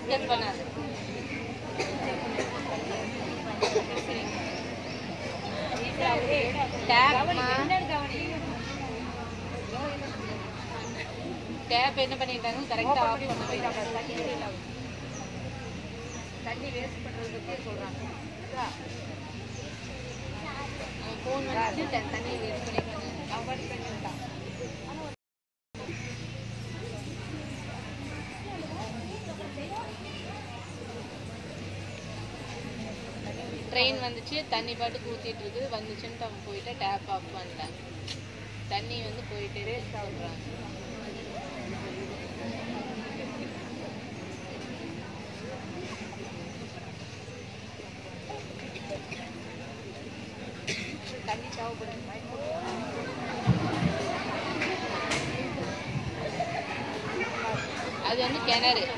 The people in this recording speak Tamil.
டிஸ்கஸ் பண்ணாது டேப்மா டேப் என்ன பண்ணிட்டாங்க கரெக்டாக ஆஃப் பண்ண போயிட்டாங்க தண்ணி வேஸ்ட் பண்ணுறதுக்கே சொல்கிறாங்க ஃபோன் வந்து த- தண்ணி வேஸ்ட் பண்ணிட்டு அவன் பண்ணிட்டான் ட்ரெயின் வந்துச்சு தண்ணி பாட்டுக்கு ஊற்றிட்டு இருக்குது வந்துச்சுன்ட்டு அவன் போயிட்டு டேப் ஆஃப் பண்ணிட்டான் தண்ணி வந்து போயிட்டே வேஸ்ட் ஆகுறாங்க தண்ணி தேவைப்படுது அது வந்து கிணறு